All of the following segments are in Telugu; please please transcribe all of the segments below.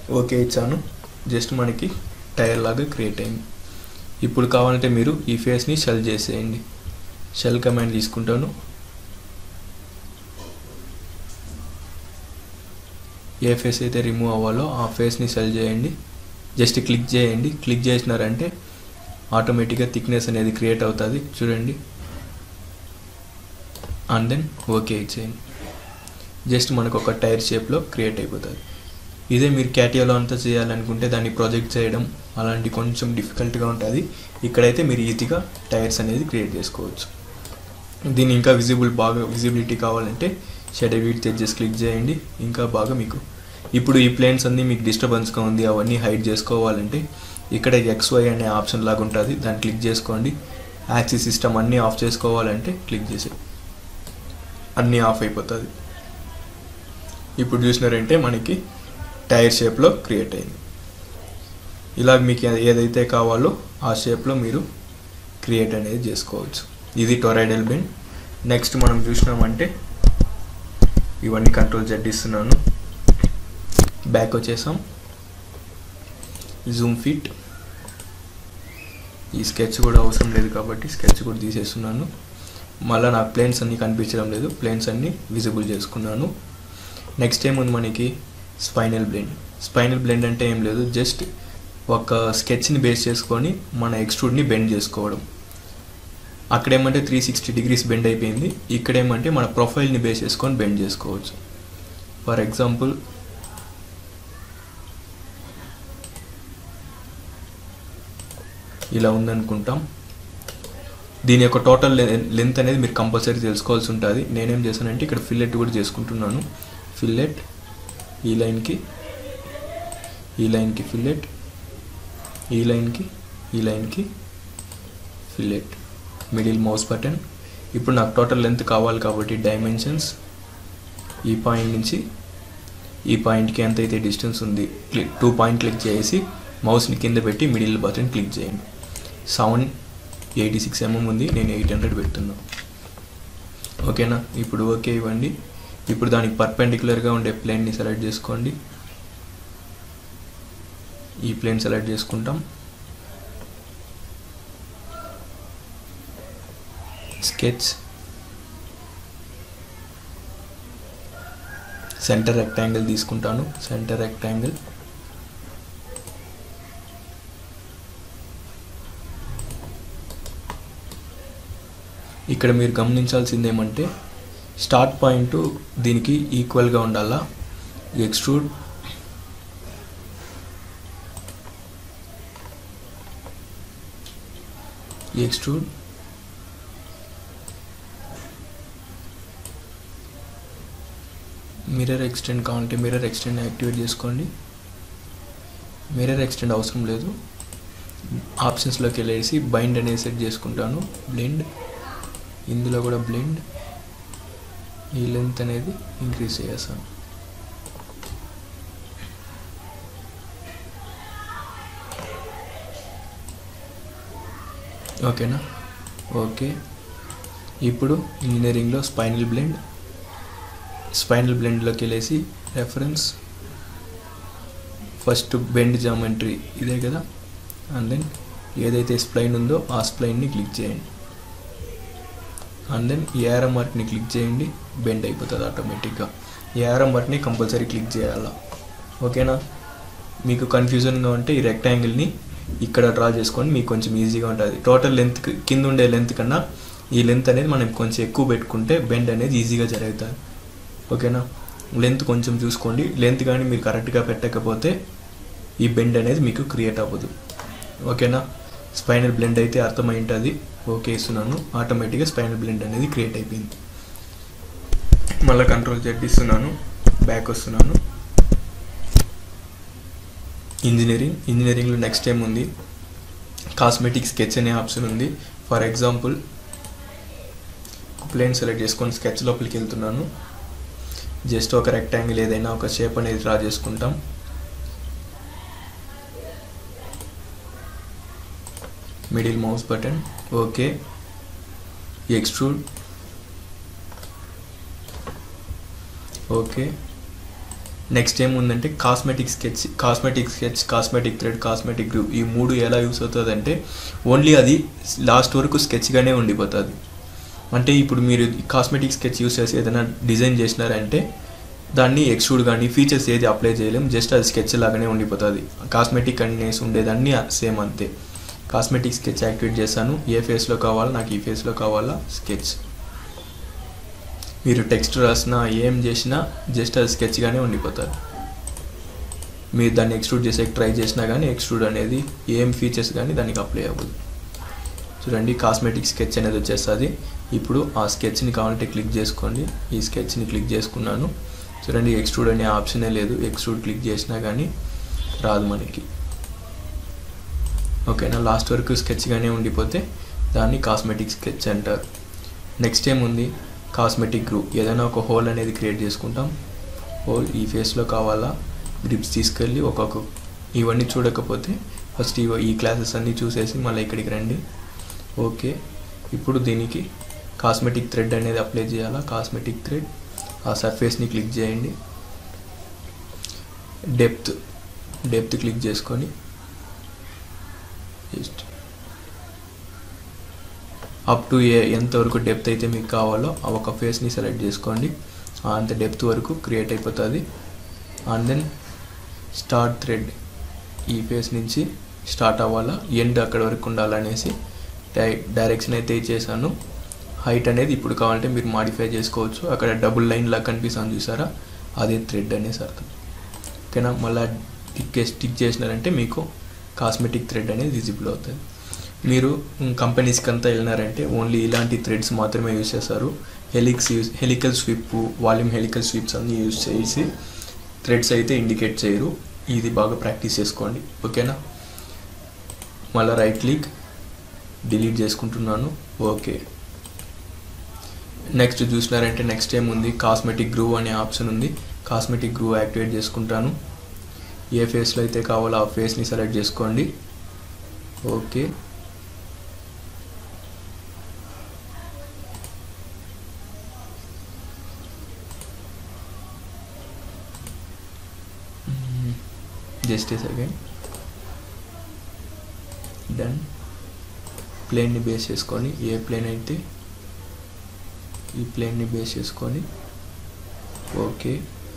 ఓకే ఇచ్చాను జస్ట్ మనకి టైర్ లాగా క్రియేట్ అయింది ఇప్పుడు కావాలంటే మీరు ఈ ఫేస్ని షెల్ చేసేయండి షెల్ కమాండ్ తీసుకుంటాను ఏ ఫేస్ అయితే రిమూవ్ అవ్వాలో ఆ ఫేస్ని సెల్ చేయండి జస్ట్ క్లిక్ చేయండి క్లిక్ చేసినారంటే ఆటోమేటిక్గా థిక్నెస్ అనేది క్రియేట్ అవుతుంది చూడండి అండ్ దెన్ ఓకే ఇచ్చేయండి జస్ట్ మనకు ఒక టైర్ షేప్లో క్రియేట్ అయిపోతుంది ఇదే మీరు క్యాటియాలో అంతా చేయాలనుకుంటే దాన్ని ప్రాజెక్ట్ చేయడం అలాంటి కొంచెం డిఫికల్ట్గా ఉంటుంది ఇక్కడైతే మీరు ఈజీగా టైర్స్ అనేది క్రియేట్ చేసుకోవచ్చు దీన్ని ఇంకా విజిబుల్ బాగా విజిబిలిటీ కావాలంటే షెడర్ వీట్ తెచ్చేసి క్లిక్ చేయండి ఇంకా బాగా మీకు ఇప్పుడు ఈ ప్లేన్స్ అన్నీ మీకు డిస్టర్బెన్స్గా ఉంది అవన్నీ హైడ్ చేసుకోవాలంటే ఇక్కడ ఎక్స్వై అనే ఆప్షన్ లాగా ఉంటుంది దాన్ని క్లిక్ చేసుకోండి యాక్సిస్ సిస్టమ్ అన్నీ ఆఫ్ చేసుకోవాలంటే క్లిక్ చేసే అన్నీ ఆఫ్ అయిపోతుంది ఇప్పుడు చూసినారంటే మనకి టైర్ షేప్లో క్రియేట్ అయింది ఇలా మీకు ఏదైతే కావాలో ఆ షేప్లో మీరు క్రియేట్ అనేది చేసుకోవచ్చు ఇది టొరైడల్ బెండ్ నెక్స్ట్ మనం చూసినామంటే ఇవన్నీ కంట్రోల్ జెడ్ ఇస్తున్నాను బ్యాక్ వచ్చేసాం జూమ్ ఫిట్ ఈ స్కెచ్ కూడా అవసరం లేదు కాబట్టి స్కెచ్ కూడా తీసేస్తున్నాను మళ్ళీ నాకు ప్లేన్స్ అన్నీ కనిపించడం లేదు ప్లేన్స్ అన్నీ విజిబుల్ చేసుకున్నాను నెక్స్ట్ ఏముంది మనకి స్పైనల్ బ్లెండ్ స్పైనల్ బ్లెండ్ అంటే ఏం లేదు జస్ట్ ఒక స్కెచ్ని బేస్ చేసుకొని మన ఎక్స్ట్రూడ్ని బెండ్ చేసుకోవడం అక్కడేమంటే త్రీ సిక్స్టీ డిగ్రీస్ బెండ్ అయిపోయింది ఇక్కడేమంటే మన ప్రొఫైల్ని బేస్ చేసుకొని బెండ్ చేసుకోవచ్చు ఫర్ ఎగ్జాంపుల్ ఇలా ఉందనుకుంటాం దీని యొక్క టోటల్ లెంత్ అనేది మీరు కంపల్సరీ తెలుసుకోవాల్సి ఉంటుంది నేనేం చేశానంటే ఇక్కడ ఫిల్లెట్ కూడా చేసుకుంటున్నాను ఫిల్లెట్ ఈ లైన్కి ఈ లైన్కి ఫిల్లెట్ ఈ లైన్కి ఈ లైన్కి ఫిల్లెట్ మిడిల్ మౌస్ బటన్ ఇప్పుడు నాకు టోటల్ లెంత్ కావాలి కాబట్టి డైమెన్షన్స్ ఈ పాయింట్ నుంచి ఈ పాయింట్కి ఎంత అయితే డిస్టెన్స్ ఉంది క్లిక్ టూ పాయింట్ క్లిక్ చేసి మౌస్ని కింద పెట్టి మిడిల్ బటన్ క్లిక్ చేయండి సౌండ్ ఎయిటీ సిక్స్ ఎంఎం ఉంది నేను ఎయిట్ హండ్రెడ్ పెడుతున్నా ఓకేనా ఇప్పుడు ఓకే ఇవ్వండి ఇప్పుడు దానికి పర్పెండిక్యులర్గా ఉండే ప్లేన్ని సెలెక్ట్ చేసుకోండి ఈ ప్లేన్ సెలెక్ట్ చేసుకుంటాం స్కెచ్ సెంటర్ రెక్టాంగిల్ తీసుకుంటాను సెంటర్ రెక్టాంగిల్ ఇక్కడ మీరు గమనించాల్సింది ఏమంటే స్టార్ట్ పాయింట్ దీనికి ఈక్వల్గా ఉండాలా ఎక్స్ట్రూడ్ ఎక్స్ట్రూడ్ మిర్రర్ ఎక్స్టెండ్ కావాలంటే మిర్రర్ ఎక్స్టెండ్ యాక్టివేట్ చేసుకోండి మిర్రర్ ఎక్స్టెండ్ అవసరం లేదు ఆప్షన్స్లోకి వెళ్ళేసి బైండ్ అనేది సెట్ చేసుకుంటాను బ్లెండ్ ఇందులో కూడా బ్లెండ్ ఈ లెంత్ అనేది ఇంక్రీజ్ చేస్తాను ఓకేనా ఓకే ఇప్పుడు ఇంజనీరింగ్లో స్పైనల్ బ్లెండ్ స్పైనల్ బ్లెండ్లోకి వెళ్ళేసి రెఫరెన్స్ ఫస్ట్ బెండ్ జామెట్రీ ఇదే కదా అండ్ దెన్ ఏదైతే స్ప్లైన్ ఉందో ఆ స్ప్లైన్ని క్లిక్ చేయండి అండ్ దెన్ ఏఆర్ మార్క్ని క్లిక్ చేయండి బెండ్ అయిపోతుంది ఆటోమేటిక్గా ఏఆర్ మార్క్ని కంపల్సరీ క్లిక్ చేయాలా ఓకేనా మీకు కన్ఫ్యూజన్గా ఉంటే ఈ రెక్టాంగిల్ని ఇక్కడ డ్రా చేసుకొని మీకు కొంచెం ఈజీగా ఉంటుంది టోటల్ లెంత్ కింద ఉండే లెంత్ కన్నా ఈ లెంత్ అనేది మనం కొంచెం ఎక్కువ పెట్టుకుంటే బెండ్ అనేది ఈజీగా జరుగుతుంది ఓకేనా లెంత్ కొంచెం చూసుకోండి లెంత్ కానీ మీరు కరెక్ట్గా పెట్టకపోతే ఈ బెండ్ అనేది మీకు క్రియేట్ అవ్వదు ఓకేనా స్పైనల్ బ్లెండ్ అయితే అర్థమై ఉంటుంది ఓకే ఇస్తున్నాను ఆటోమేటిక్గా స్పైనల్ బ్లెండ్ అనేది క్రియేట్ అయిపోయింది మళ్ళీ కంట్రోల్ జెడ్ ఇస్తున్నాను బ్యాక్ వస్తున్నాను ఇంజనీరింగ్ ఇంజనీరింగ్లో నెక్స్ట్ టైం ఉంది కాస్మెటిక్ స్కెచ్ అనే ఆప్షన్ ఉంది ఫర్ ఎగ్జాంపుల్ ప్లేన్ సెలెక్ట్ చేసుకొని స్కెచ్ లోపలికి వెళ్తున్నాను జస్ట్ ఒక రెక్టాంగిల్ ఏదైనా ఒక షేప్ అనేది డ్రా చేసుకుంటాం middle mouse button okay extrude okay next ఏముందంటే cosmetic sketch cosmetic sketch cosmetic thread cosmetic groove ఈ మూడు ఎలా యూస్ అవుతుంది అంటే ఓన్లీ అది లాస్ట్ వరకు స్కెచ్గానే ఉండిపోతుంది అంటే ఇప్పుడు మీరు కాస్మెటిక్ స్కెచ్ యూస్ చేసి ఏదైనా డిజైన్ చేసినారంటే దాన్ని ఎక్స్ట్రూడ్ కానీ ఫీచర్స్ ఏది అప్లై చేయలేం జస్ట్ అది స్కెచ్ లాగానే ఉండిపోతుంది కాస్మెటిక్ అనేసి ఉండేదాన్ని సేమ్ అంతే కాస్మెటిక్ స్కెచ్ యాక్టివేట్ చేశాను ఏ ఫేస్లో కావాలా నాకు ఈ ఫేస్లో కావాలా స్కెచ్ మీరు టెక్స్ట్ రాసినా ఏం చేసినా జస్ట్ అది స్కెచ్గానే ఉండిపోతారు మీరు దాన్ని ఎక్స్ట్రూడ్ చేసే ట్రై చేసినా కానీ ఎక్స్ట్రూడ్ అనేది ఏం ఫీచర్స్ కానీ దానికి అప్లై అవ్వదు చూడండి కాస్మెటిక్ స్కెచ్ అనేది వచ్చేస్తుంది ఇప్పుడు ఆ స్కెచ్ని కావాలంటే క్లిక్ చేసుకోండి ఈ స్కెచ్ని క్లిక్ చేసుకున్నాను చూడండి ఎక్స్ట్రూడ్ అనే ఆప్షనే లేదు ఎక్స్ట్రూడ్ క్లిక్ చేసినా కానీ రాదు మనకి ఓకేనా లాస్ట్ వరకు స్కెచ్గానే ఉండిపోతే దాన్ని కాస్మెటిక్ స్కెచ్ అంటారు నెక్స్ట్ ఏముంది కాస్మెటిక్ గ్రూ ఏదైనా ఒక హోల్ అనేది క్రియేట్ చేసుకుంటాం హోల్ ఈ ఫేస్లో కావాలా గ్రిప్స్ తీసుకెళ్ళి ఒక్కొక్క ఇవన్నీ చూడకపోతే ఫస్ట్ ఇవ ఈ క్లాసెస్ అన్నీ చూసేసి మళ్ళీ ఇక్కడికి రండి ఓకే ఇప్పుడు దీనికి కాస్మెటిక్ థ్రెడ్ అనేది అప్లై చేయాలా కాస్మెటిక్ థ్రెడ్ ఆ సర్ఫేస్ని క్లిక్ చేయండి డెప్త్ డెప్త్ క్లిక్ చేసుకొని జస్ట్ అప్ టు ఏ ఎంతవరకు డెప్త్ అయితే మీకు కావాలో ఆ ఒక ఫేస్ని సెలెక్ట్ చేసుకోండి అంత డెప్త్ వరకు క్రియేట్ అయిపోతుంది అండ్ దెన్ స్టార్ట్ థ్రెడ్ ఈ ఫేస్ నుంచి స్టార్ట్ అవ్వాలా ఎండ్ అక్కడ వరకు ఉండాలనేసి డై డైరెక్షన్ అయితే ఇచ్చేసాను హైట్ అనేది ఇప్పుడు కావాలంటే మీరు మాడిఫై చేసుకోవచ్చు అక్కడ డబుల్ లైన్ లా కనిపిస్తుంది చూసారా అదే థ్రెడ్ అనేసి అర్థం ఓకేనా మళ్ళీ టిక్ స్టిక్ చేసినారంటే మీకు కాస్మెటిక్ థ్రెడ్ అనేది విజిబుల్ అవుతుంది మీరు కంపెనీస్కి అంతా వెళ్ళినారంటే ఓన్లీ ఇలాంటి థ్రెడ్స్ మాత్రమే యూస్ చేస్తారు helix use helical sweep volume helical sweeps అన్నీ యూస్ చేసి థ్రెడ్స్ అయితే ఇండికేట్ చేయరు ఇది బాగా ప్రాక్టీస్ చేసుకోండి ఓకేనా మళ్ళీ రైట్ క్లిక్ డిలీట్ చేసుకుంటున్నాను ఓకే నెక్స్ట్ చూసినారంటే నెక్స్ట్ ఏముంది కాస్మెటిక్ గ్రూ అనే ఆప్షన్ ఉంది కాస్మెటిక్ గ్రూ యాక్టివేట్ చేసుకుంటాను ఏ ఫేస్లో అయితే కావాలో ఆ ఫేస్ని సెలెక్ట్ చేసుకోండి okay just a second done ప్లేన్ని బేస్ చేసుకొని ఏ ప్లేన్ అయితే ఈ ప్లేన్ని బేస్ చేసుకొని ఓకే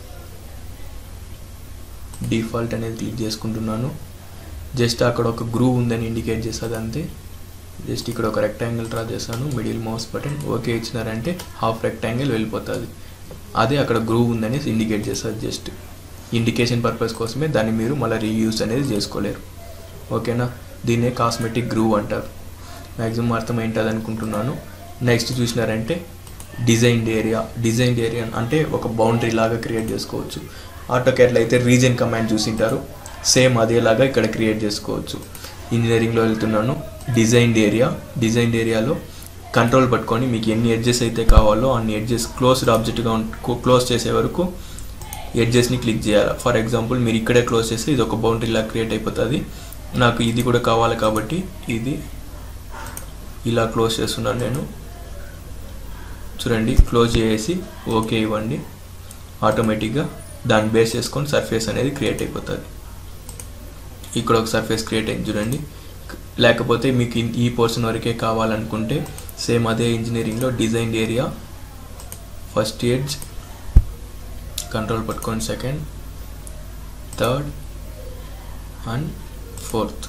డిఫాల్ట్ అనేది క్లిక్ చేసుకుంటున్నాను జస్ట్ అక్కడ ఒక గ్రూవ్ ఉందని ఇండికేట్ చేస్తుంది అంతే జస్ట్ ఇక్కడ ఒక రెక్టాంగిల్ డ్రా చేశాను మిడిల్ మౌస్ బటన్ ఓకే ఇచ్చినారంటే హాఫ్ రెక్టాంగిల్ వెళ్ళిపోతుంది అదే అక్కడ గ్రూవ్ ఉందని ఇండికేట్ చేస్తుంది జస్ట్ ఇండికేషన్ పర్పస్ కోసమే దాన్ని మీరు మళ్ళీ రీయూస్ అనేది చేసుకోలేరు ఓకేనా దీన్నే కాస్మెటిక్ గ్రూవ్ అంటారు మ్యాక్సిమం అర్థమైంటుంది అనుకుంటున్నాను నెక్స్ట్ చూసినారంటే డిజైన్డ్ ఏరియా డిజైన్డ్ ఏరియా అంటే ఒక బౌండరీ లాగా క్రియేట్ చేసుకోవచ్చు ఆటోకేట్లో అయితే రీజన్ కమాండ్ చూసింటారు సేమ్ అదేలాగా ఇక్కడ క్రియేట్ చేసుకోవచ్చు ఇంజనీరింగ్లో వెళ్తున్నాను డిజైన్డ్ ఏరియా డిజైన్డ్ ఏరియాలో కంట్రోల్ పట్టుకొని మీకు ఎన్ని ఎడ్జెస్ అయితే కావాలో అన్ని ఎడ్జెస్ క్లోజ్డ్ ఆబ్జెక్ట్గా క్లోజ్ చేసే వరకు ఎడ్జెస్ని క్లిక్ చేయాలి ఫర్ ఎగ్జాంపుల్ మీరు ఇక్కడే క్లోజ్ చేస్తే ఇది ఒక బౌండరీ లాగా క్రియేట్ అయిపోతుంది నాకు ఇది కూడా కావాలి కాబట్టి ఇది ఇలా క్లోజ్ చేస్తున్నాను నేను చూడండి క్లోజ్ చేసి ఓకే ఇవ్వండి ఆటోమేటిక్గా దాన్ని బేస్ చేసుకొని సర్ఫేస్ అనేది క్రియేట్ అయిపోతుంది ఇక్కడ ఒక సర్ఫేస్ క్రియేట్ అయింది చూడండి లేకపోతే మీకు ఈ పోర్షన్ వరకే కావాలనుకుంటే సేమ్ అదే ఇంజనీరింగ్లో design area first edge control పట్టుకోండి సెకండ్ థర్డ్ అండ్ ఫోర్త్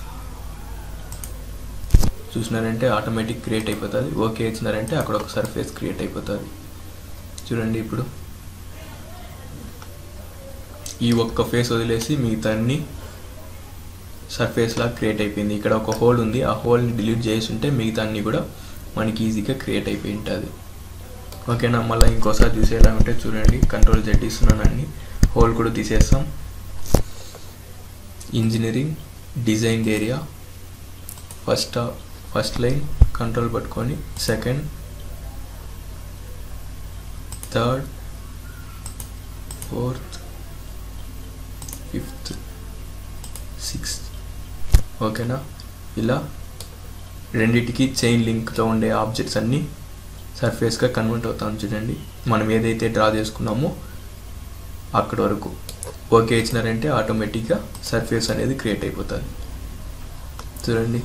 చూసినారంటే ఆటోమేటిక్ క్రియేట్ అయిపోతుంది ఓకే ఇచ్చినారంటే అక్కడ ఒక సర్ఫేస్ క్రియేట్ అయిపోతుంది చూడండి ఇప్పుడు ఈ ఒక్క ఫేస్ వదిలేసి మిగతా అన్ని సర్ఫేస్ లా క్రియేట్ అయిపోయింది ఇక్కడ ఒక హోల్ ఉంది ఆ హోల్ని డిలీట్ చేసి ఉంటే మిగతా అన్ని కూడా మనకి ఈజీగా క్రియేట్ అయిపోయి ఉంటుంది ఓకేనా మళ్ళీ ఇంకోసారి చూసేలా ఉంటే చూడండి కంట్రోల్ జెడ్ ఇస్తున్నాను అన్ని హోల్ కూడా తీసేస్తాం engineering design area first first line control పట్టుకొని second third fourth fifth sixth ఓకేనా ఇలా రెండిటికి చైన్ లింక్తో ఉండే ఆబ్జెక్ట్స్ అన్నీ సర్ఫేస్గా కన్వర్ట్ అవుతాం చూడండి మనం ఏదైతే డ్రా చేసుకున్నామో అక్కడి వరకు ఓకే ఇచ్చినారంటే ఆటోమేటిక్గా సర్ఫేస్ అనేది క్రియేట్ అయిపోతుంది చూడండి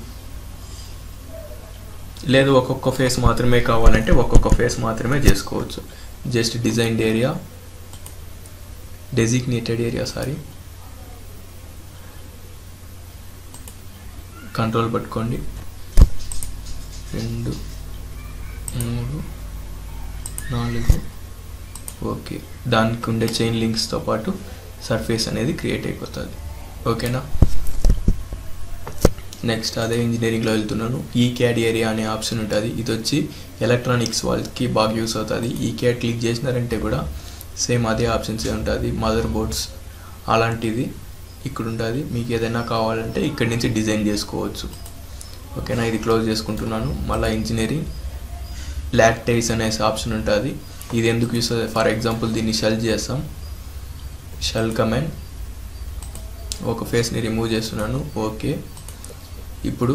లేదు ఒక్కొక్క ఫేస్ మాత్రమే కావాలంటే ఒక్కొక్క ఫేస్ మాత్రమే చేసుకోవచ్చు just designed area designated area sorry control పట్టుకోండి రెండు మూడు నాలుగు ఓకే దానికి ఉండే చైన్ లింక్స్తో పాటు సర్ఫేస్ అనేది క్రియేట్ అయిపోతుంది ఓకేనా నెక్స్ట్ అదే ఇంజనీరింగ్లో వెళ్తున్నాను ఈ క్యాడ్ ఏరియా అనే ఆప్షన్ ఉంటుంది ఇది వచ్చి ఎలక్ట్రానిక్స్ వాళ్ళకి బాగా యూస్ అవుతుంది ఈ క్యాడ్ క్లిక్ చేసినారంటే కూడా సేమ్ అదే ఆప్షన్స్ ఉంటుంది మదర్ బోర్డ్స్ అలాంటిది ఇక్కడ ఉంటుంది మీకు ఏదైనా కావాలంటే ఇక్కడి నుంచి డిజైన్ చేసుకోవచ్చు ఓకేనా ఇది క్లోజ్ చేసుకుంటున్నాను మళ్ళీ ఇంజనీరింగ్ లాక్టైస్ అనే ఆప్షన్ ఉంటుంది ఇది ఎందుకు యూస్ అవుతుంది ఫర్ ఎగ్జాంపుల్ దీన్ని షెల్ చేస్తాం షెల్ కమెంట్ ఒక ఫేస్ని రిమూవ్ చేస్తున్నాను ఓకే ఇప్పుడు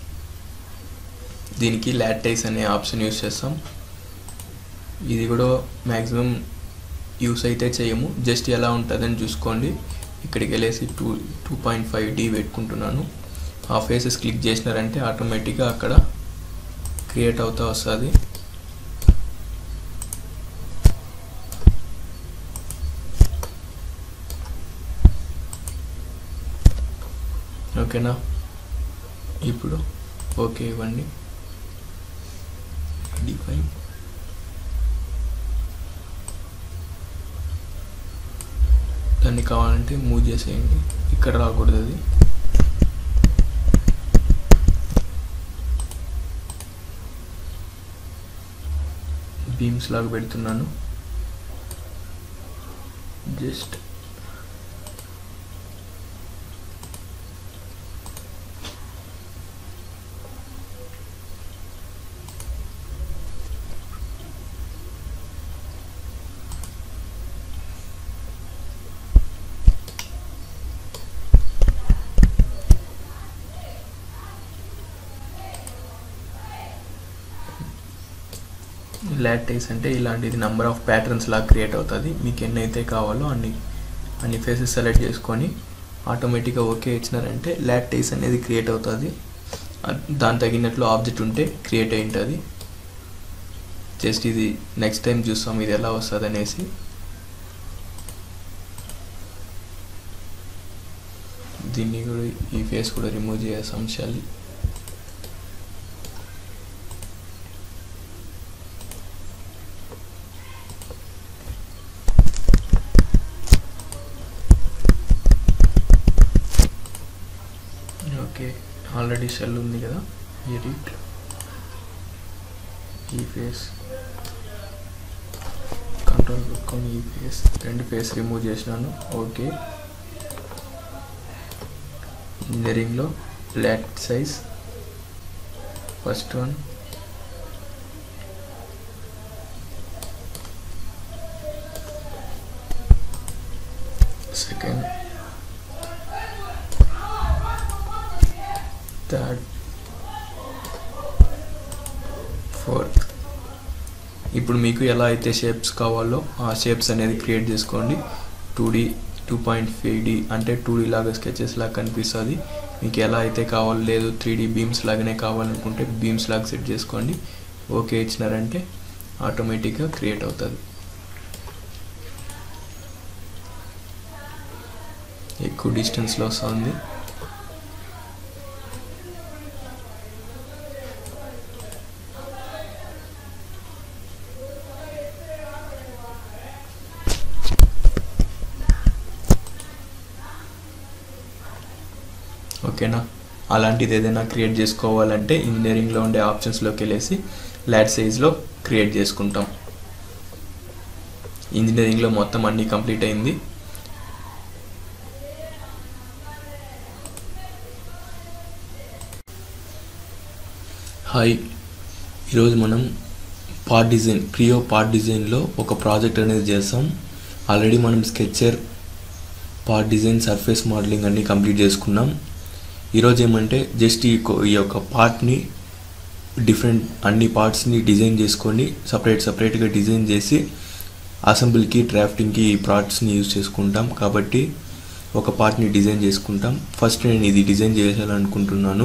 దీనికి లాటైస్ అనే ఆప్షన్ యూస్ చేస్తాం ఇది కూడా మ్యాక్సిమం యూస్ అయితే చేయము జస్ట్ ఎలా ఉంటుందని చూసుకోండి ఇక్కడికి వెళ్ళేసి two two point five D పెట్టుకుంటున్నాను ఆ ఫేసెస్ క్లిక్ చేసినారంటే ఆటోమేటిక్గా అక్కడ క్రియేట్ అవుతా వస్తుంది ఓకేనా ఇప్పుడు ఓకే ఇవ్వండి డిఫైన్ దాన్ని కావాలంటే మూవ్ చేసేయండి ఇక్కడ రాకూడదు అది బీమ్స్ లాగా పెడుతున్నాను జస్ట్ లాటైస్ అంటే ఇలాంటిది నెంబర్ ఆఫ్ ప్యాటర్న్స్ లాగా క్రియేట్ అవుతుంది మీకు ఎన్ని అయితే కావాలో అన్ని అన్ని ఫేసెస్ సెలెక్ట్ చేసుకొని ఆటోమేటిక్గా ఓకే ఇచ్చినారంటే లాటైస్ అనేది క్రియేట్ అవుతుంది దాని తగినట్లు ఆబ్జెక్ట్ ఉంటే క్రియేట్ అయి ఉంటుంది జస్ట్ ఇది నెక్స్ట్ టైం చూస్తాం ఇది ఎలా వస్తుంది అనేసి దీన్ని కూడా ఈ ఫేస్ కూడా రిమూవ్ చేసాం షెల్ ఓకే ఆల్రెడీ షెల్ ఉంది కదా ఎడిట్ ఈ ఫేస్ కంట్రోల్ పెట్టుకొని ఈ ఫేస్ రెండు ఫేస్ రిమూవ్ చేసినాను ఓకే ఇంజనీరింగ్లో left size first one second third fourth ఇప్పుడు మీకు ఎలా అయితే షేప్స్ కావాలో ఆ షేప్స్ అనేది క్రియేట్ చేసుకోండి two D two point five D అంటే టూ డీ లాగా స్కెచెస్ లాగా కనిపిస్తుంది మీకు ఎలా అయితే కావాలో లేదు త్రీ డీ బీమ్స్ లాగానే కావాలనుకుంటే బీమ్స్ లాగా సెట్ చేసుకోండి ఓకే ఇచ్చినారంటే ఆటోమేటిక్గా క్రియేట్ అవుతుంది ఎక్కువ డిస్టెన్స్లో వస్తుంది ఓకేనా అలాంటిది ఏదైనా క్రియేట్ చేసుకోవాలంటే ఇంజనీరింగ్లో ఉండే ఆప్షన్స్లోకి వెళ్ళేసి ల్యాడ్ సైజ్లో క్రియేట్ చేసుకుంటాం ఇంజనీరింగ్లో మొత్తం అన్నీ కంప్లీట్ అయింది హాయ్ ఈరోజు మనం పార్ట్ డిజైన్ క్రియో పార్ట్ డిజైన్లో ఒక ప్రాజెక్ట్ అనేది చేస్తాం ఆల్రెడీ మనం sketcher part design surface modelling అన్నీ కంప్లీట్ చేసుకున్నాం ఈరోజు ఏమంటే జస్ట్ ఈ కొ- ఈ యొక్క పార్ట్ని డిఫరెంట్ అన్ని పార్ట్స్ని డిజైన్ చేసుకొని సపరేట్ సపరేట్గా డిజైన్ చేసి అసెంబ్లీకి డ్రాఫ్టింగ్కి ఈ పార్ట్స్ని యూజ్ చేసుకుంటాం కాబట్టి ఒక పార్ట్ని డిజైన్ చేసుకుంటాం ఫస్ట్ నేను ఇది డిజైన్ చేయాలనుకుంటున్నాను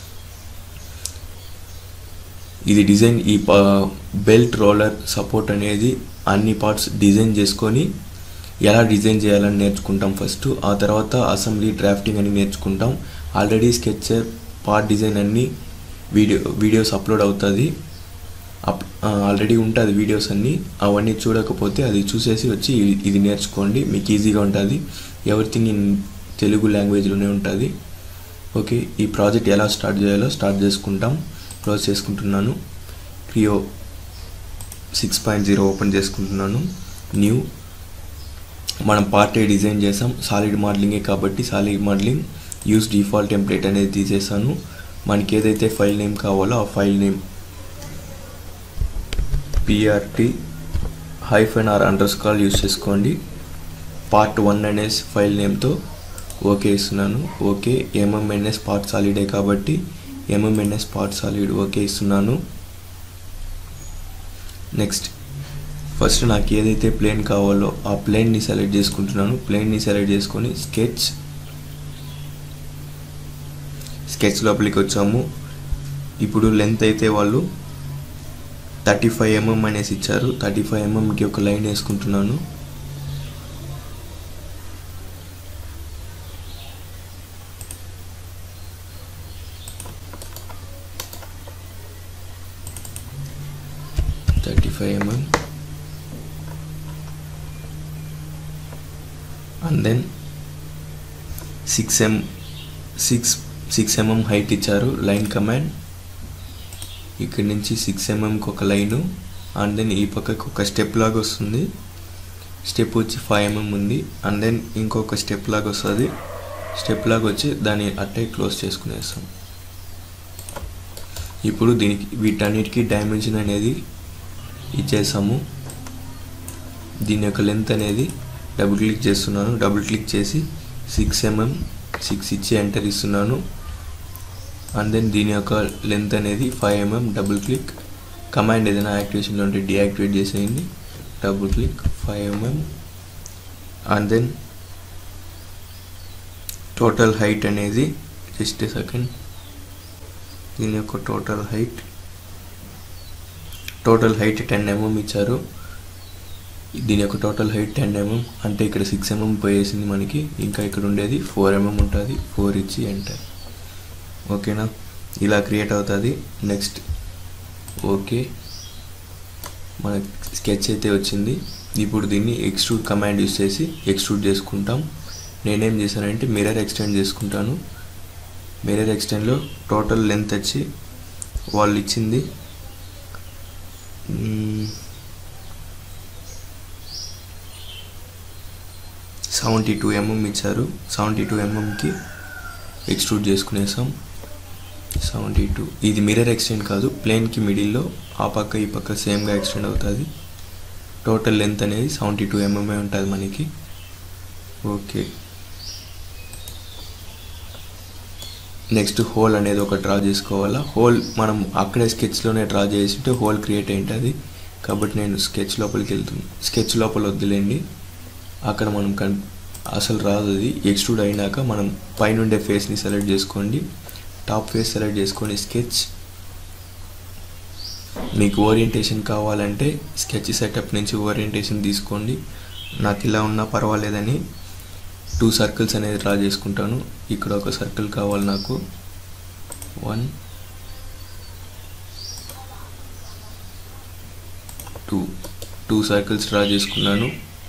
ఇది డిజైన్ ఈ బెల్ట్ రోలర్ సపోర్ట్ అనేది అన్ని పార్ట్స్ డిజైన్ చేసుకొని ఎలా డిజైన్ చేయాలని నేర్చుకుంటాం ఫస్ట్ ఆ తర్వాత అసెంబ్లీ డ్రాఫ్టింగ్ అని నేర్చుకుంటాం ఆల్రెడీ స్కెచర్ పార్ట్ డిజైన్ అన్ని వీడియో వీడియోస్ అప్లోడ్ అవుతుంది అప్ ఆల్రెడీ ఉంటుంది వీడియోస్ అన్నీ అవన్నీ చూడకపోతే అది చూసేసి వచ్చి ఇది- ఇది నేర్చుకోండి మీకు ఈజీగా ఉంటుంది ఎవ్రీథింగ్ ఇన్ తెలుగు లాంగ్వేజ్లోనే ఉంటుంది ఓకే ఈ ప్రాజెక్ట్ ఎలా స్టార్ట్ చేయాలో స్టార్ట్ చేసుకుంటాం క్లోజ్ చేసుకుంటున్నాను Creo six point zero open చేసుకుంటున్నాను న్యూ మనం పార్ట్ ఏ డిజైన్ చేసాం సాలిడ్ మోడలింగే కాబట్టి solid modelling use default template అనేది తీసేసాను మనకి ఏదైతే ఫైల్ నేమ్ కావాలో ఆ file name PRT hyphen R underscore use చేసుకోండి పార్ట్ వన్ అనేసి ఫైల్ నేమ్తో ఓకే ఇస్తున్నాను ఓకే ఎంఎంఎన్ఎస్ పార్ట్ సాలిడే కాబట్టి ఎంఎంఎన్ఎస్ పార్ట్ సాలిడ్ ఓకే ఇస్తున్నాను నెక్స్ట్ ఫస్ట్ నాకు ఏదైతే ప్లేన్ కావాలో ఆ ప్లేన్ని సెలెక్ట్ చేసుకుంటున్నాను ప్లేన్ని సెలెక్ట్ చేసుకొని స్కెచ్ స్కెచ్ లోపలికి వచ్చాము ఇప్పుడు లెంత్ అయితే వాళ్ళు థర్టీ ఫైవ్ ఎంఎం అనేసి ఇచ్చారు థర్టీ ఫైవ్ ఎంఎంకి ఒక లైన్ వేసుకుంటున్నాను thirty five mm and then six M six six mm height ఇచ్చారు లైన్ కమాండ్ ఇక్కడ నుంచి సిక్స్ ఎంఎంకి ఒక లైను అండ్ దెన్ ఈ పక్కకి ఒక స్టెప్ లాగా వస్తుంది స్టెప్ వచ్చి ఫైవ్ ఎంఎం ఉంది అండ్ దెన్ ఇంకొక స్టెప్ లాగా వస్తుంది స్టెప్ లాగా వచ్చి దాన్ని అట్టే క్లోజ్ చేసుకునేస్తాం ఇప్పుడు దీనికి వీటన్నిటికీ డైమెన్షన్ అనేది ఇచ్చేసాము దీని యొక్క లెంత్ అనేది డబుల్ క్లిక్ చేస్తున్నాను డబుల్ క్లిక్ చేసి సిక్స్ ఎంఎం సిక్స్ ఇచ్చి ఎంటర్ ఇస్తున్నాను అండ్ దెన్ దీని యొక్క లెంత్ అనేది five mm double click command ఏదైనా యాక్టివేషన్లో ఉంటే డియాక్టివేట్ చేసేయండి double click five mm and then total height అనేది జస్ట్ సెకండ్ దీని యొక్క total height total height ten mm ఇచ్చారు దీని యొక్క టోటల్ హైట్ టెన్ ఎంఎం అంటే ఇక్కడ సిక్స్ ఎంఎం పోయేసింది మనకి ఇంకా ఇక్కడ ఉండేది ఫోర్ ఎంఎం ఉంటుంది ఫోర్ ఇచ్చి ఎంటర్ ఓకేనా ఇలా క్రియేట్ అవుతుంది నెక్స్ట్ ఓకే మన స్కెచ్ అయితే వచ్చింది ఇప్పుడు దీన్ని ఎక్స్ట్రూడ్ కమాండ్ యూస్ చేసి ఎక్స్ట్రూడ్ చేసుకుంటాం నేనేం చేశానంటే మిర్రర్ ఎక్స్టెండ్ చేసుకుంటాను మిర్రర్ ఎక్స్టెండ్లో టోటల్ లెంత్ వచ్చి వాళ్ళు ఇచ్చింది సెవెంటీ టూ ఎంఎం ఇచ్చారు సెవెంటీ టూ ఎంఎంకి ఎక్స్ట్రూడ్ చేసుకునేసాం సెవెంటీ టూ ఇది మిర్రర్ ఎక్స్టెండ్ కాదు ప్లేన్కి మిడిల్లో ఆ పక్క ఈ పక్క సేమ్గా ఎక్స్టెండ్ అవుతుంది టోటల్ లెంత్ అనేది సెవెంటీ టూ ఎంఎంఏ ఉంటుంది మనకి ఓకే నెక్స్ట్ హోల్ అనేది ఒక డ్రా చేసుకోవాలా హోల్ మనం అక్కడే స్కెచ్లోనే డ్రా చేసింటే హోల్ క్రియేట్ అయింటుంది కాబట్టి నేను స్కెచ్ లోపలికి వెళ్తున్నాను స్కెచ్ లోపల వద్దులేండి అక్కడ మనం కన్ అసలు రాదు అది ఎక్స్ట్రూడ్ అయినాక మనం పైనుండే ఫేస్ని సెలెక్ట్ చేసుకోండి టాప్ ఫేస్ సెలెక్ట్ చేసుకొని స్కెచ్ మీకు ఓరియంటేషన్ కావాలంటే స్కెచ్ సెటప్ నుంచి ఓరియంటేషన్ తీసుకోండి నాకు ఇలా ఉన్నా పర్వాలేదని టూ సర్కిల్స్ అనేది డ్రా చేసుకుంటాను ఇక్కడ ఒక సర్కిల్ కావాలి నాకు one two two circles draw చేసుకున్నాను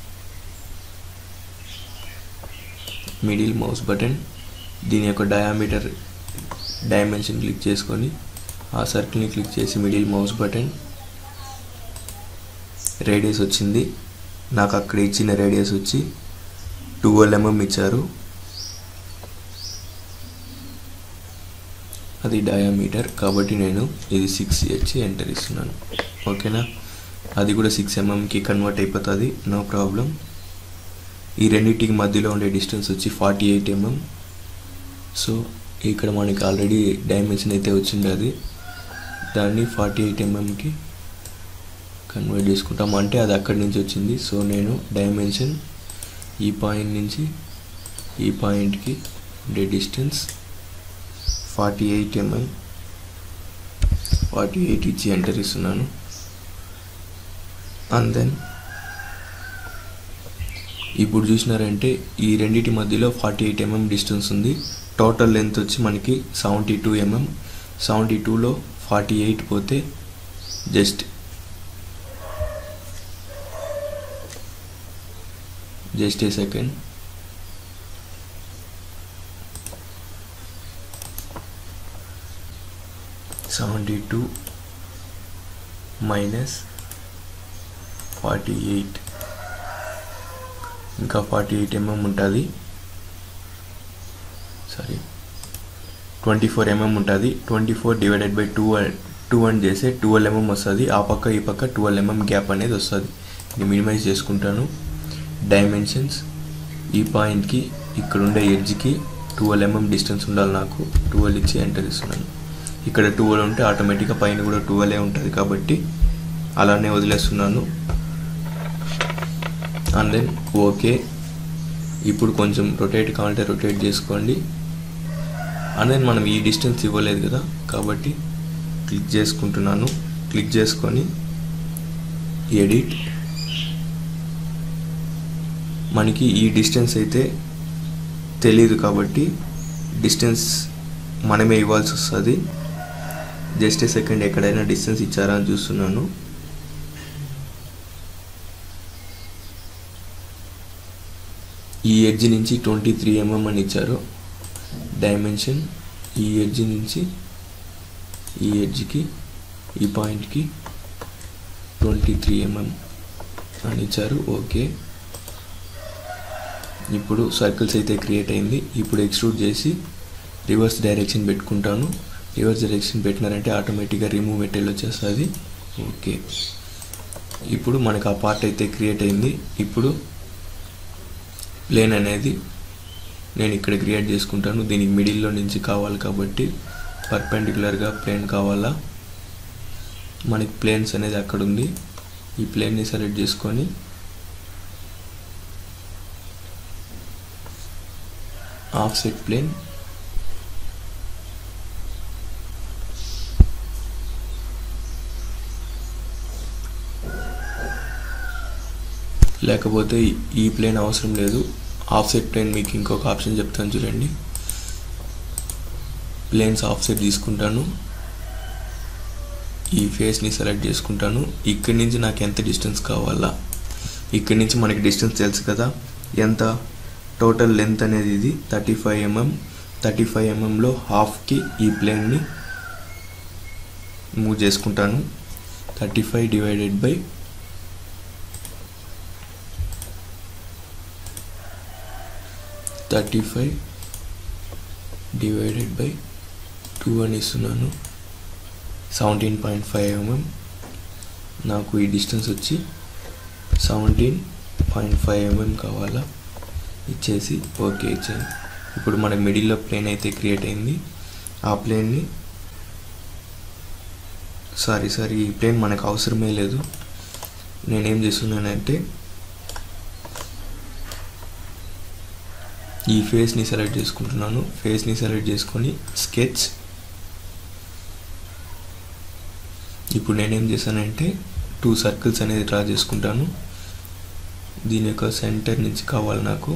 మిడిల్ మౌస్ బటన్ దీని యొక్క డయామీటర్ డైమెన్షన్ క్లిక్ చేసుకొని ఆ సర్కిల్ని క్లిక్ చేసి మిడిల్ మౌస్ బటన్ రేడియస్ వచ్చింది నాకు అక్కడ ఇచ్చిన రేడియస్ వచ్చి ట్వెల్వ్ ఎంఎం ఇచ్చారు అది డయామీటర్ కాబట్టి నేను ఇది సిక్స్ ఇచ్చి ఎంటర్ ఇస్తున్నాను ఓకేనా అది కూడా సిక్స్ ఎంఎంకి కన్వర్ట్ అయిపోతుంది నో ప్రాబ్లం ఈ రెండింటికి మధ్యలో ఉండే డిస్టెన్స్ వచ్చి ఫార్టీ ఎయిట్ ఎంఎం సో ఇక్కడ మనకి ఆల్రెడీ డైమెన్షన్ అయితే వచ్చింది అది దాన్ని ఫార్టీ ఎయిట్ ఎంఎంకి కన్వర్ట్ చేసుకుంటాం అంటే అది అక్కడి నుంచి వచ్చింది సో నేను డైమెన్షన్ ఈ పాయింట్ నుంచి ఈ పాయింట్కి ఉండే distance forty eight mm forty eight ఇచ్చి ఎంటర్ ఇస్తున్నాను అండ్ దెన్ ఇప్పుడు చూసినారంటే ఈ రెండింటి మధ్యలో ఫార్టీ ఎయిట్ ఎంఎం డిస్టెన్స్ ఉంది టోటల్ లెంత్ వచ్చి మనకి సెవెంటీ టూ ఎంఎం సెవెంటీ టూలో ఫార్టీ ఎయిట్ పోతే just just a second seventy two minus forty eight ఇంకా ఫార్టీ ఎయిట్ ఎంఎం ఉంటుంది సారీ ట్వంటీ ఫోర్ ఎంఎం ఉంటుంది twenty four divided by two two అని చేస్తే ట్వెల్వ్ ఎంఎం వస్తుంది ఆ పక్క ఈ పక్క ట్వెల్వ్ ఎంఎం గ్యాప్ అనేది వస్తుంది నేను మినిమైజ్ చేసుకుంటాను డైమెన్షన్స్ ఈ పాయింట్కి ఇక్కడ ఉండే ఎడ్జ్కి ట్వెల్వ్ ఎంఎం డిస్టెన్స్ ఉండాలి నాకు ట్వెల్వ్ ఇచ్చి ఎంటర్ ఇస్తున్నాను ఇక్కడ ట్వెల్వ్ ఉంటే ఆటోమేటిక్గా పైన కూడా ట్వెల్వ్ ఉంటుంది కాబట్టి అలానే వదిలేస్తున్నాను అండ్ దెన్ ఓకే ఇప్పుడు కొంచెం రొటేట్ కావాలంటే రొటేట్ చేసుకోండి అండ్ దెన్ మనం ఈ డిస్టెన్స్ ఇవ్వలేదు కదా కాబట్టి క్లిక్ చేసుకుంటున్నాను క్లిక్ చేసుకొని ఎడిట్ మనకి ఈ డిస్టెన్స్ అయితే తెలియదు కాబట్టి డిస్టెన్స్ మనమే ఇవ్వాల్సి వస్తుంది జస్ట్ ఏ సెకండ్ ఎక్కడైనా డిస్టెన్స్ ఇచ్చారా అని చూస్తున్నాను ఈ ఎడ్జ్ నుంచి ట్వంటీ త్రీ ఎంఎం అని ఇచ్చారు డైమెన్షన్ ఈ ఎడ్జ్ నుంచి ఈ ఎడ్జ్కి ఈ పాయింట్కి ట్వంటీ త్రీ ఎంఎం అని ఇచ్చారు ఓకే ఇప్పుడు సర్కిల్స్ అయితే క్రియేట్ అయింది ఇప్పుడు ఎక్స్ట్రూడ్ చేసి రివర్స్ డైరెక్షన్ పెట్టుకుంటాను రివర్స్ డైరెక్షన్ పెట్టినారంటే ఆటోమేటిక్గా రిమూవ్ మెటీరియల్ వచ్చేస్తుంది ఓకే ఇప్పుడు మనకు ఆ పార్ట్ అయితే క్రియేట్ అయింది ఇప్పుడు ప్లేన్ అనేది నేను ఇక్కడ క్రియేట్ చేసుకుంటాను దీనికి మిడిల్లో నుంచి కావాలి కాబట్టి పర్పెండిక్యులర్గా ప్లేన్ కావాలా మనకి ప్లేన్స్ అనేది అక్కడ ఉంది ఈ ప్లేన్ని సెలెక్ట్ చేసుకొని ఆఫ్సెట్ ప్లేన్ లేకపోతే ఈ ప్లేన్ అవసరం లేదు ఆఫ్సెట్ ప్లేన్ మీకు ఇంకొక ఆప్షన్ చెప్తాను చూడండి ప్లేన్స్ ఆఫ్సెట్ తీసుకుంటాను ఈ ఫేస్ని సెలెక్ట్ చేసుకుంటాను ఇక్కడి నుంచి నాకు ఎంత డిస్టెన్స్ కావాలా ఇక్కడి నుంచి మనకి డిస్టెన్స్ తెలుసు కదా ఎంత టోటల్ లెంత్ అనేది ఇది thirty five mm thirty five ఎంఎంలో హాఫ్కి ఈ ప్లేన్ని మూవ్ చేసుకుంటాను thirty five divided by thirty five divided by two అని ఇస్తున్నాను సెవెంటీన్ పాయింట్ ఫైవ్ ఎంఎం నాకు ఈ డిస్టెన్స్ వచ్చి సెవెంటీన్ పాయింట్ ఫైవ్ ఎంఎం కావాలా ఇచ్చేసి ఓకే ఇచ్చేయండి ఇప్పుడు మన మిడిల్లో ప్లేన్ అయితే క్రియేట్ అయింది ఆ ప్లేన్ని సారీ సారీ ఈ ప్లేన్ మనకు అవసరమే లేదు నేనేం చేస్తున్నానంటే ఈ ఫేస్ని సెలెక్ట్ చేసుకుంటున్నాను ఫేస్ని సెలెక్ట్ చేసుకొని స్కెచ్ ఇప్పుడు నేనేం చేశానంటే టూ సర్కిల్స్ అనేది డ్రా చేసుకుంటాను దీని యొక్క సెంటర్ నుంచి కావాలి నాకు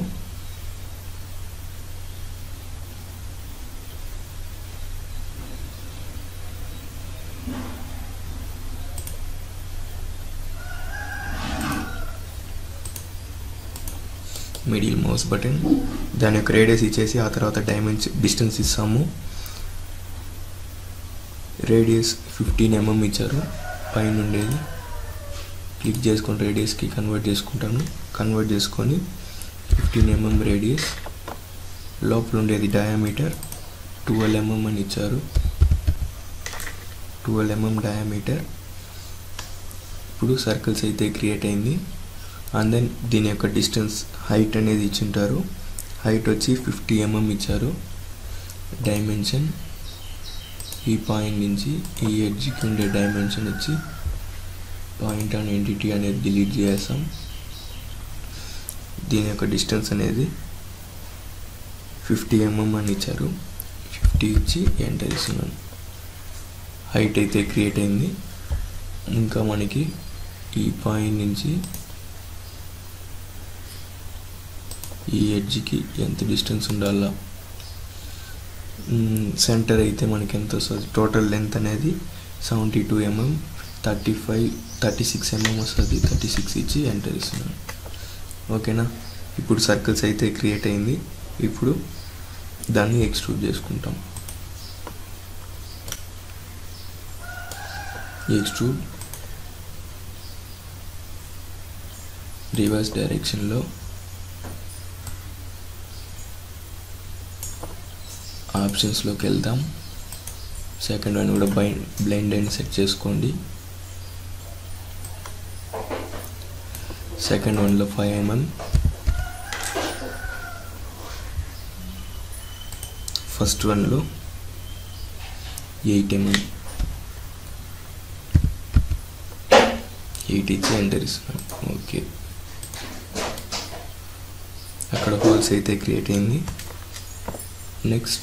మిడిల్ మౌస్ బటన్ దాని యొక్క రేడియస్ ఇచ్చేసి ఆ తర్వాత డైమెన్షన్ డిస్టెన్స్ ఇస్తాము రేడియస్ ఫిఫ్టీన్ ఎంఎం ఇచ్చారు పైన ఉండేది క్లిక్ చేసుకొని రేడియస్కి కన్వర్ట్ చేసుకుంటాను కన్వర్ట్ చేసుకొని ఫిఫ్టీన్ ఎంఎం రేడియస్ లోపల ఉండేది డయామీటర్ ట్వెల్వ్ ఎంఎం అని ఇచ్చారు ట్వెల్వ్ ఎంఎం డయామీటర్ ఇప్పుడు సర్కిల్స్ అయితే క్రియేట్ అయింది అండ్ దెన్ దీని యొక్క డిస్టెన్స్ హైట్ అనేది ఇచ్చింటారు హైట్ వచ్చి ఫిఫ్టీ ఎంఎం ఇచ్చారు డైమెన్షన్ ఈ పాయింట్ నుంచి ఈ ఎడ్జ్కి ఉండే డైమెన్షన్ వచ్చి పాయింట్ అండ్ ఎంటిటీ అనేది డిలీట్ చేస్తాం దీని యొక్క డిస్టెన్స్ అనేది ఫిఫ్టీ ఎంఎం అని ఇచ్చారు ఫిఫ్టీ ఇచ్చి ఎంటర్ ఇస్తున్నాను హైట్ అయితే క్రియేట్ అయింది ఇంకా మనకి ఈ పాయింట్ నుంచి ఈ ఎడ్జ్కి ఎంత డిస్టెన్స్ ఉండాలా సెంటర్ అయితే మనకి ఎంత వస్తుంది టోటల్ లెంత్ అనేది seventy two mm thirty five thirty six mm వస్తుంది థర్టీ సిక్స్ ఇచ్చి ఎంటర్ ఇస్తున్నాను ఓకేనా ఇప్పుడు సర్కిల్స్ అయితే క్రియేట్ అయింది ఇప్పుడు దాన్ని ఎక్స్ట్రూడ్ చేసుకుంటాం ఎక్స్ట్రూడ్ రివర్స్ డైరెక్షన్లో ఆప్షన్స్లోకి వెళ్దాం సెకండ్ వన్ కూడా బై బ్లైండ్ అండ్ సెట్ చేసుకోండి సెకండ్ వన్లో ఫైవ్ ఎంఎం ఫస్ట్ వన్లో ఎయిట్ ఎంఎం ఎయిట్ ఇచ్చి ఎంటర్ ఇస్తున్నాం ఓకే అక్కడ హోల్స్ అయితే క్రియేట్ అయింది నెక్స్ట్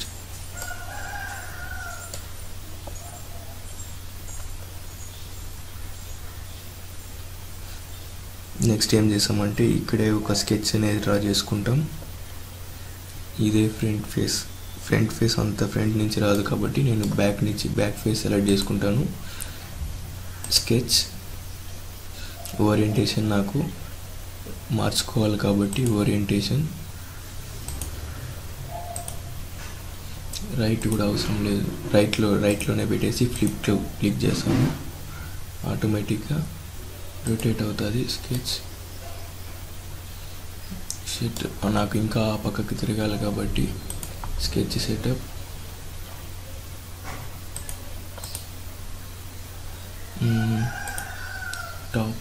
నెక్స్ట్ ఏం చేసామంటే ఇక్కడే ఒక స్కెచ్ అనేది డ్రా చేసుకుంటాం ఇదే ఫ్రంట్ ఫేస్ ఫ్రంట్ ఫేస్ అంత ఫ్రంట్ నుంచి రాదు కాబట్టి నేను బ్యాక్ నుంచి బ్యాక్ ఫేస్ సెలెక్ట్ చేసుకుంటాను స్కెచ్ ఓరియంటేషన్ నాకు మార్చుకోవాలి కాబట్టి ఓరియంటేషన్ రైట్ కూడా అవసరం లేదు రైట్లో రైట్లోనే పెట్టేసి ఫ్లిప్ క్లిక్ చేస్తాము ఆటోమేటిక్గా రొటేట్ అవుతుంది స్కెచ్ సెట్ నాకు ఇంకా ఆ పక్కకి తిరగాలి కాబట్టి స్కెచ్ సెటప్ టాప్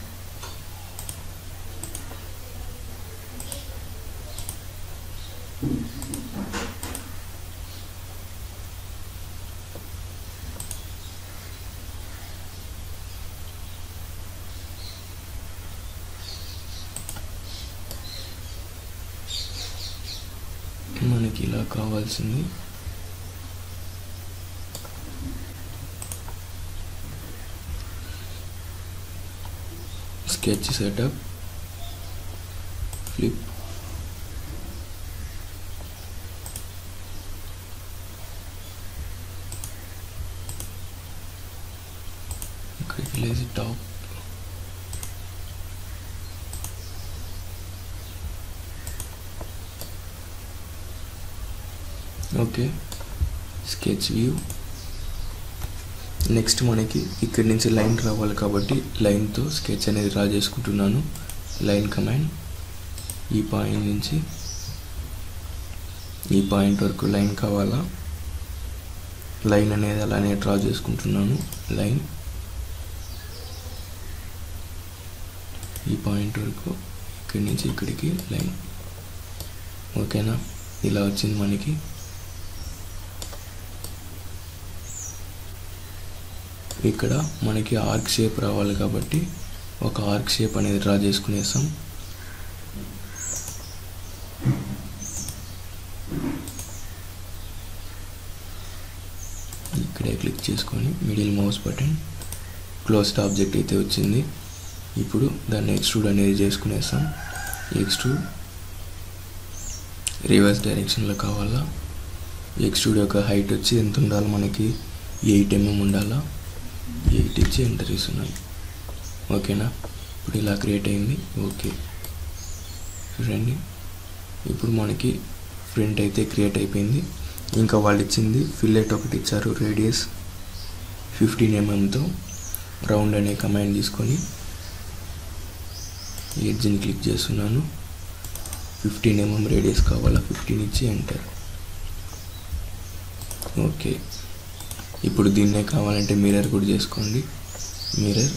మనకి ఇలా కావాల్సింది స్కెచ్ సెటప్ ఫ్లిప్ ఇక్కడికి వెళ్ళేసి top okay sketch view next మనకి ఇక్కడి నుంచి లైన్ రావాలి కాబట్టి లైన్తో స్కెచ్ అనేది డ్రా చేసుకుంటున్నాను లైన్ కమాండ్ ఈ పాయింట్ నుంచి ఈ పాయింట్ వరకు లైన్ కావాలా లైన్ అనేది అలానే డ్రా చేసుకుంటున్నాను లైన్ ఈ పాయింట్ వరకు ఇక్కడి నుంచి ఇక్కడికి లైన్ ఓకేనా ఇలా వచ్చింది మనకి ఇక్కడ మనకి ఆర్క్ షేప్ రావాలి కాబట్టి ఒక ఆర్క్ షేప్ అనేది డ్రా చేసుకునేస్తాం ఇక్కడే క్లిక్ చేసుకొని middle mouse button closed object అయితే వచ్చింది ఇప్పుడు దాన్ని ఎక్స్ట్రూడ్ అనేది చేసుకునేస్తాం ఎక్స్ట్రూడ్ రివర్స్ డైరెక్షన్లో కావాలా ఎక్స్ట్రూడ్ యొక్క హైట్ వచ్చి ఎంత ఉండాలి మనకి ఎయిట్ ఎంఎం ఉండాలా ఎయిట్ ఇచ్చి ఎంటర్ ఇస్తున్నాను ఓకేనా ఇప్పుడు ఇలా క్రియేట్ అయింది ఓకే చూడండి ఇప్పుడు మనకి ఫ్రంట్ అయితే క్రియేట్ అయిపోయింది ఇంకా వాళ్ళు ఇచ్చింది ఫిల్లెట్ ఒకటి ఇచ్చారు రేడియస్ ఫిఫ్టీన్ ఎంఎంతో రౌండ్ అనే కమాండ్ తీసుకొని ఎడ్జ్ని క్లిక్ చేస్తున్నాను ఫిఫ్టీన్ ఎంఎం రేడియస్ కావాలా ఫిఫ్టీన్ ఇచ్చి ఎంటర్ ఓకే ఇప్పుడు దీన్నే కావాలంటే మిర్రర్ కూడా చేసుకోండి మిర్రర్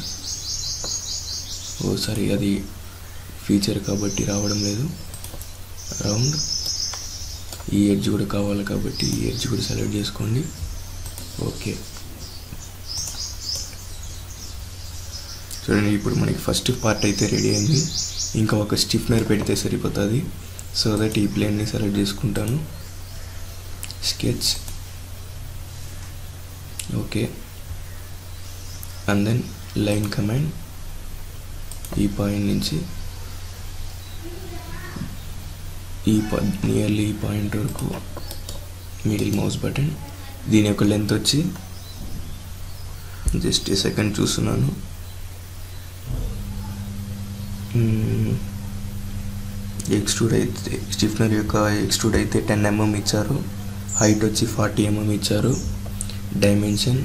ఓ సారీ అది ఫీచర్ కాబట్టి రావడం లేదు రౌండ్ ఈ ఎడ్జ్ కూడా కావాలి కాబట్టి ఈ ఎడ్జ్ కూడా సెలెక్ట్ చేసుకోండి ఓకే సో చూడండి ఇప్పుడు మనకి ఫస్ట్ పార్ట్ అయితే రెడీ అయింది ఇంకా ఒక స్టిఫ్నర్ పెడితే సరిపోతుంది సో దట్ ఈ ప్లేన్ని సెలెక్ట్ చేసుకుంటాను sketch okay and then line command ఈ పాయింట్ నుంచి ఈ నియర్లీ ఈ పాయింట్ వరకు మిడిల్ మౌస్ బటన్ దీని యొక్క లెంత్ వచ్చి జస్ట్ ఏ సెకండ్ చూస్తున్నాను ఎక్స్ట్రూడ్ అయితే స్టిఫ్నర్ యొక్క ఎక్స్ట్రూడ్ అయితే టెన్ ఎంఎం ఇచ్చారు హైట్ వచ్చి ఫార్టీ ఎంఎం ఇచ్చారు డైమెన్షన్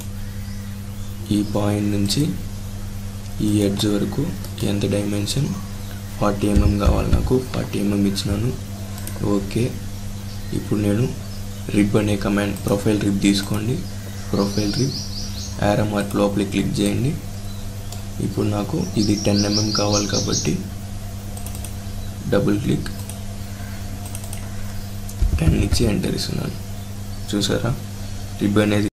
ఈ పాయింట్ నుంచి ఈ ఎడ్జ్ వరకు ఎంత డైమెన్షన్ ఫార్టీ ఎంఎం కావాలి నాకు ఫార్టీ ఎంఎం ఇచ్చినాను ఓకే ఇప్పుడు నేను రిబ్ అనే కమాండ్ ప్రొఫైల్ రిబ్ తీసుకోండి ప్రొఫైల్ రిబ్ యారో మార్క్ లోపలికి క్లిక్ చేయండి ఇప్పుడు నాకు ఇది టెన్ ఎంఎం కావాలి కాబట్టి డబుల్ క్లిక్ టెన్ ఇచ్చి ఎంటర్ ఇస్తున్నాను చూసారా రిబ్ అనేది